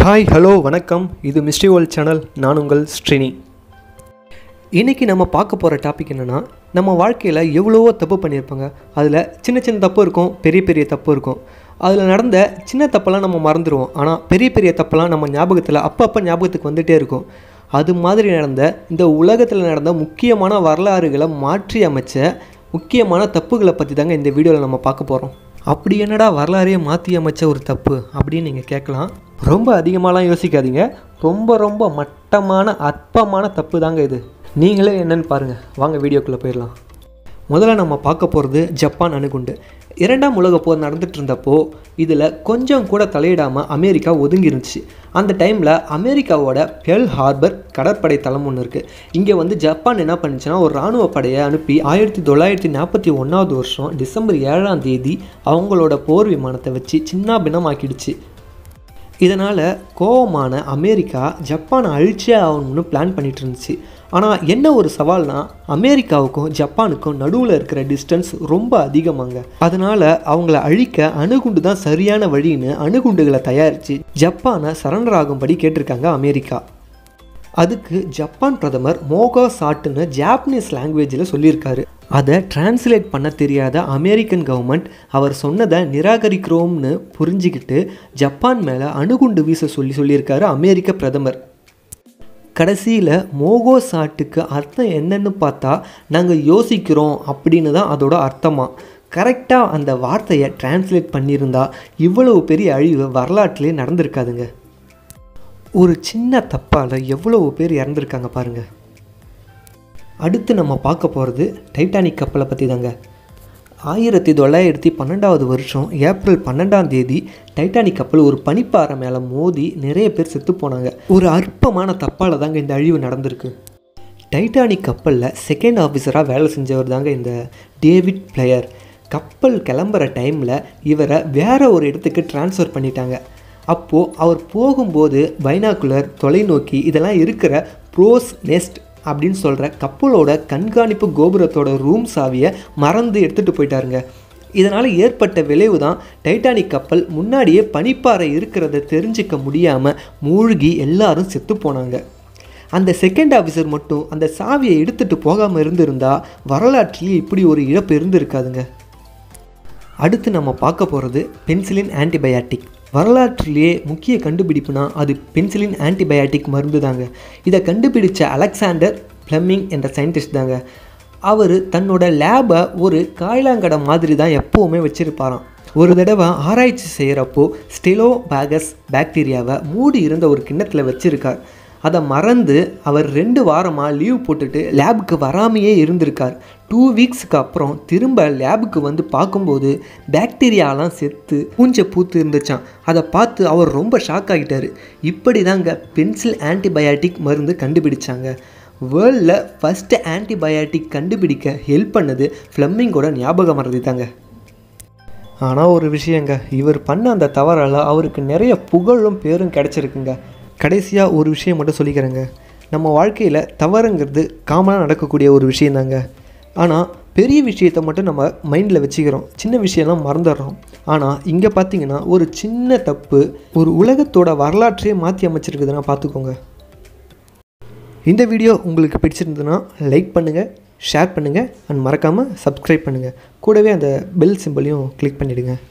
hi hello வணக்கம் இது mystery world channel நான் உங்கள் ஸ்ரீனி இன்றைக்கி நம்ம பார்க்க போகிற டாபிக் என்னென்னா நம்ம வாழ்க்கையில் எவ்வளவோ தப்பு பண்ணியிருப்பாங்க அதில் சின்ன சின்ன தப்பு இருக்கும் பெரிய பெரிய தப்பு இருக்கும் அதில் நடந்த சின்ன தப்பெல்லாம் நம்ம மறந்துடுவோம் ஆனால் பெரிய பெரிய தப்பெல்லாம் நம்ம ஞாபகத்தில் அப்பப்போ ஞாபகத்துக்கு வந்துகிட்டே இருக்கும் அது மாதிரி நடந்த இந்த உலகத்தில் நடந்த முக்கியமான வரலாறுகளை மாற்றி அமைச்ச முக்கியமான தப்புகளை பற்றி தாங்க இந்த வீடியோவில் நம்ம பார்க்க போகிறோம் அப்படி என்னடா வரலாறையே மாற்றி அமைச்ச ஒரு தப்பு அப்படின்னு நீங்கள் கேட்கலாம் ரொம்ப அதிகமாகலாம் யோசிக்காதீங்க ரொம்ப ரொம்ப மட்டமான அற்பமான தப்பு தாங்க இது நீங்களே என்னன்னு பாருங்கள் வாங்க வீடியோக்குள்ளே போயிடலாம் முதல்ல நம்ம பார்க்க போகிறது ஜப்பான் அணுகுண்டு இரண்டாம் உலகப் போர் நடந்துட்டு இருந்தப்போ இதில் கொஞ்சம் கூட தலையிடாமல் அமெரிக்கா ஒதுங்கி இருந்துச்சு அந்த டைமில் அமெரிக்காவோட பெல் ஹார்பர் கடற்படை தளம் ஒன்று இருக்குது இங்கே வந்து ஜப்பான் என்ன பண்ணுச்சுன்னா ஒரு இராணுவ படையை அனுப்பி ஆயிரத்தி தொள்ளாயிரத்தி நாற்பத்தி ஒன்றாவது வருஷம் டிசம்பர் ஏழாம் தேதி அவங்களோட போர் விமானத்தை வச்சு சின்ன பின்னமாக்கிடுச்சு இதனால் கோவமான அமெரிக்கா ஜப்பானை அழிச்சே ஆகணும்னு பிளான் பண்ணிட்டு இருந்துச்சு ஆனால் என்ன ஒரு சவால்னா அமெரிக்காவுக்கும் ஜப்பானுக்கும் நடுவில் இருக்கிற டிஸ்டன்ஸ் ரொம்ப அதிகமாங்க அதனால் அவங்கள அழிக்க அணுகுண்டு தான் சரியான வழின்னு அணுகுண்டுகளை தயாரித்து ஜப்பானை சரண்டர் ஆகும்படி கேட்டிருக்காங்க அமெரிக்கா அதுக்கு ஜப்பான் பிரதமர் மோகா சாட்டுன்னு ஜாப்பனீஸ் லாங்குவேஜில் சொல்லியிருக்காரு அதை டிரான்ஸ்லேட் பண்ண தெரியாத அமெரிக்கன் கவர்மெண்ட் அவர் சொன்னதை நிராகரிக்கிறோம்னு புரிஞ்சுக்கிட்டு ஜப்பான் மேலே அணுகுண்டு வீச சொல்லி சொல்லியிருக்காரு அமெரிக்க பிரதமர் கடைசியில் மோகோ சாட்டுக்கு அர்த்தம் என்னன்னு பார்த்தா நாங்கள் யோசிக்கிறோம் அப்படின்னு தான் அதோட அர்த்தமாக கரெக்டாக அந்த வார்த்தையை டிரான்ஸ்லேட் பண்ணியிருந்தா இவ்வளவு பெரிய அழிவு வரலாற்றிலே நடந்திருக்காதுங்க ஒரு சின்ன தப்பால் எவ்வளவு பேர் இறந்துருக்காங்க பாருங்கள் அடுத்து நம்ம பார்க்க போகிறது டைட்டானிக் கப்பலை பற்றி தாங்க ஆயிரத்தி தொள்ளாயிரத்தி பன்னெண்டாவது வருஷம் ஏப்ரல் பன்னெண்டாம் தேதி டைட்டானிக் கப்பல் ஒரு பனிப்பாறை மேலே மோதி நிறைய பேர் செத்து போனாங்க ஒரு அற்பமான தப்பால் தாங்க இந்த அழிவு நடந்திருக்கு டைட்டானிக் கப்பலில் செகண்ட் ஆஃபீஸராக வேலை செஞ்சவர் தாங்க இந்த டேவிட் பிளேயர் கப்பல் கிளம்புற டைமில் இவரை வேற ஒரு இடத்துக்கு ட்ரான்ஸ்ஃபர் பண்ணிட்டாங்க அப்போது அவர் போகும்போது பைனாக்குலர் தொலைநோக்கி இதெல்லாம் இருக்கிற ப்ரோஸ் நெஸ்ட் அப்படின்னு சொல்கிற கப்பலோட கண்காணிப்பு கோபுரத்தோட ரூம் சாவியை மறந்து எடுத்துகிட்டு போயிட்டாருங்க இதனால் ஏற்பட்ட விளைவு தான் டைட்டானிக் கப்பல் முன்னாடியே பனிப்பாறை இருக்கிறத தெரிஞ்சிக்க முடியாமல் மூழ்கி எல்லாரும் செத்து போனாங்க அந்த செகண்ட் ஆஃபீஸர் மட்டும் அந்த சாவியை எடுத்துகிட்டு போகாமல் இருந்திருந்தா வரலாற்றிலேயே இப்படி ஒரு இழப்பு இருந்திருக்காதுங்க அடுத்து நம்ம பார்க்க போகிறது பென்சிலின் ஆன்டிபயாட்டிக் வரலாற்றிலேயே முக்கிய கண்டுபிடிப்புனா அது பென்சிலின் ஆன்டிபயாட்டிக் மருந்து தாங்க இதை கண்டுபிடிச்ச அலெக்சாண்டர் ஃப்ளெமிங் என்ற சயின்டிஸ்ட் தாங்க அவர் தன்னோட லேபை ஒரு காய்லாங்கடை மாதிரி தான் எப்போவுமே வச்சுருப்பாராம் ஒரு தடவை ஆராய்ச்சி செய்கிறப்போ ஸ்டெலோ பேகஸ் பாக்டீரியாவை மூடி இருந்த ஒரு கிண்ணத்தில் வச்சுருக்கார் அதை மறந்து அவர் ரெண்டு வாரமாக லீவ் போட்டுட்டு லேபுக்கு வராமையே இருந்திருக்கார் டூ வீக்ஸுக்கு அப்புறம் திரும்ப லேபுக்கு வந்து பார்க்கும்போது பாக்டீரியாலாம் செத்து பூஞ்சை பூத்து இருந்துச்சான் அதை பார்த்து அவர் ரொம்ப ஷாக் ஆகிட்டார் இப்படி தாங்க பென்சில் ஆன்டிபயாட்டிக் மருந்து கண்டுபிடிச்சாங்க வேர்ல்டில் ஃபஸ்ட்டு ஆன்டிபயாட்டிக் கண்டுபிடிக்க ஹெல்ப் பண்ணது ஃப்ளம்மிங்கோட ஞாபக மறதி தாங்க ஆனால் ஒரு விஷயங்க இவர் பண்ண அந்த தவறால் அவருக்கு நிறைய புகழும் பேரும் கிடச்சிருக்குங்க கடைசியாக ஒரு விஷயம் மட்டும் சொல்லிக்கிறேங்க நம்ம வாழ்க்கையில் தவறுங்கிறது காமனாக நடக்கக்கூடிய ஒரு விஷயந்தாங்க ஆனால் பெரிய விஷயத்தை மட்டும் நம்ம மைண்டில் வச்சுக்கிறோம் சின்ன விஷயம்லாம் மறந்துடுறோம் ஆனால் இங்கே பார்த்தீங்கன்னா ஒரு சின்ன தப்பு ஒரு உலகத்தோட வரலாற்றையே மாற்றி அமைச்சிருக்குதுன்னா பார்த்துக்கோங்க இந்த வீடியோ உங்களுக்கு பிடிச்சிருந்ததுன்னா லைக் பண்ணுங்கள் ஷேர் பண்ணுங்கள் அண்ட் மறக்காமல் சப்ஸ்கிரைப் பண்ணுங்கள் கூடவே அந்த பெல் சிம்பிளையும் கிளிக் பண்ணிவிடுங்க